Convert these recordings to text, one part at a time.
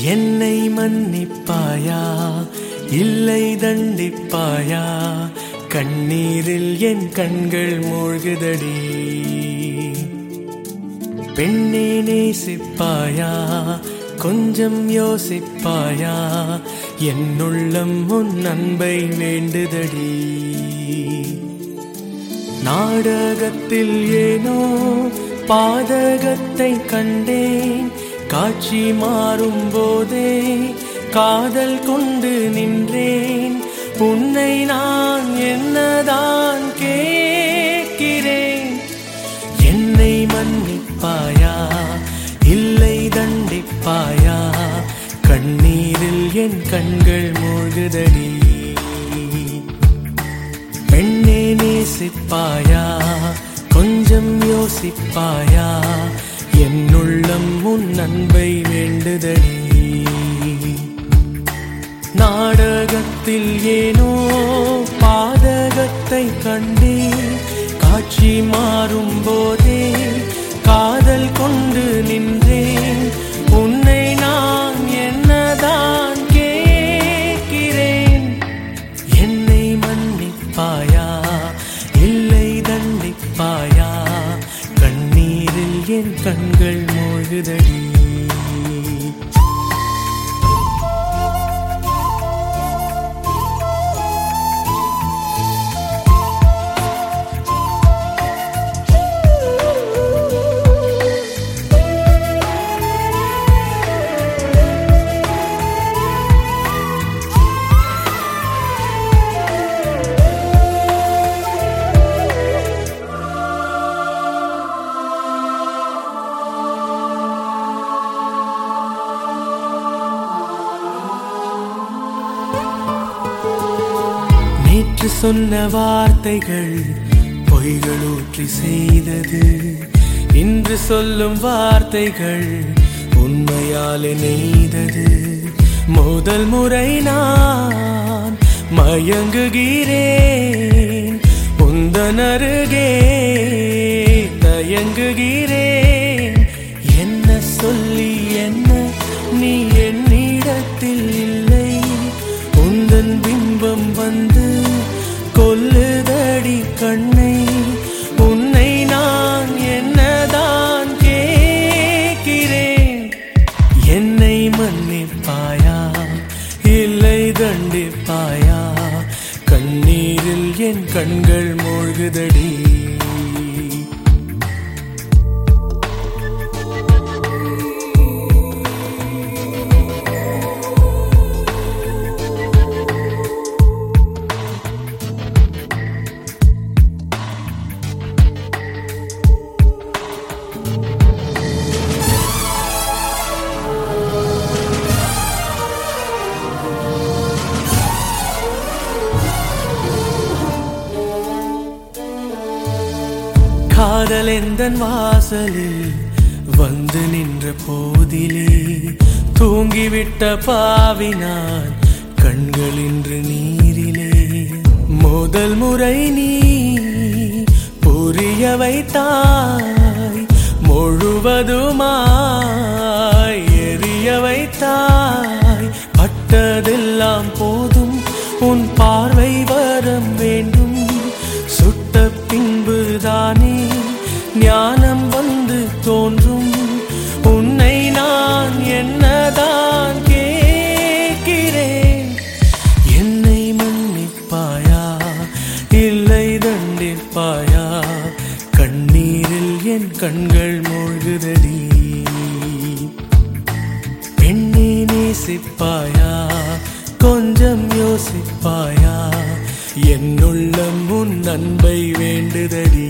என்னை மன்னிப்பாயா இல்லை தண்டிப்பாயா கண்ணீரில் என் கண்கள் மூழ்குதடி பெண்ணே நேசிப்பாயா கொஞ்சம் யோசிப்பாயா என்னுள்ளம் உன் அன்பை வேண்டுதடி நாடகத்தில் ஏனோ பாதகத்தை கண்டேன் காட்சி மாறும் போதே காதல் கொண்டு நின்றேன் உன்னை நான் என்னதான் கேட்கிறேன் என்னை மன்னிப்பாயா இல்லை தண்டிப்பாயா கண்ணீரில் என் கண்கள் மூழ்குதடி பெண்ணே நேசிப்பாயா கொஞ்சம் யோசிப்பாயா என்னுள்ளம் உன் அன்பை வேண்டுதடி நாடகத்தில் ஏனோ பாதகத்தை கண்டே காட்சி மாறும் போதே காதல் கொண்டு நின்றேன் உன்னை நான் என்னதான் கேட்கிறேன் என்னை மன்னிப்பாயா இல்லை தண்டிப்பாயா கண்ணீரில் என் கண்கள் மூழ்குதடி நேற்று சொன்ன வார்த்தைகள் பொய்கள் ஊற்றி செய்தது இன்று சொல்லும் வார்த்தைகள் உண்மையாலே நெய்தது முதல் முறை நான் மயங்குகிறேன் உந்தன் அருகே தயங்குகிறேன் என்ன சொல்லி என்ன நீ என்னிடத்தில் இல்லை உந்தன் பிம்பம் வந்து கொல்லுதடி கண்ணை உன்னை நான் என்னதான் கேட்கிறேன் என்னை மன்னிப்பாயா இல்லை தண்டிப்பாயா கண்ணீரில் என் கண்கள் மூழ்குதடி காதல் எந்தன் வாசலில் வந்து நின்ற போதிலே தூங்கிவிட்ட பாவினான் கண்கள் இன்று நீரிலே முதல் முறை நீ புரிய வைத்தாய் முழுவதுமாய் எரிய வைத்தாய் பட்டதெல்லாம் போதும் உன் பார்வை வரம் வேண்டும் சுட்ட பின்புதானே ஞானம் வந்து தோன்றும் உன்னை நான் என்னதான் கேட்கிறேன் என்னை மன்னிப்பாயா இல்லை தண்டிப்பாயா கண்ணீரில் என் கண்கள் மூழ்குதடி பெண்ணே நேசிப்பாயா கொஞ்சம் யோசிப்பாயா என்னுள்ளம் உன் அன்பை வேண்டுதடி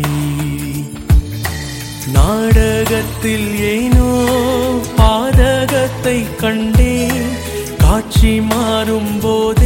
நாடகத்தில் ஏனோ பாதகத்தை கண்டே காட்சி மாறும் போது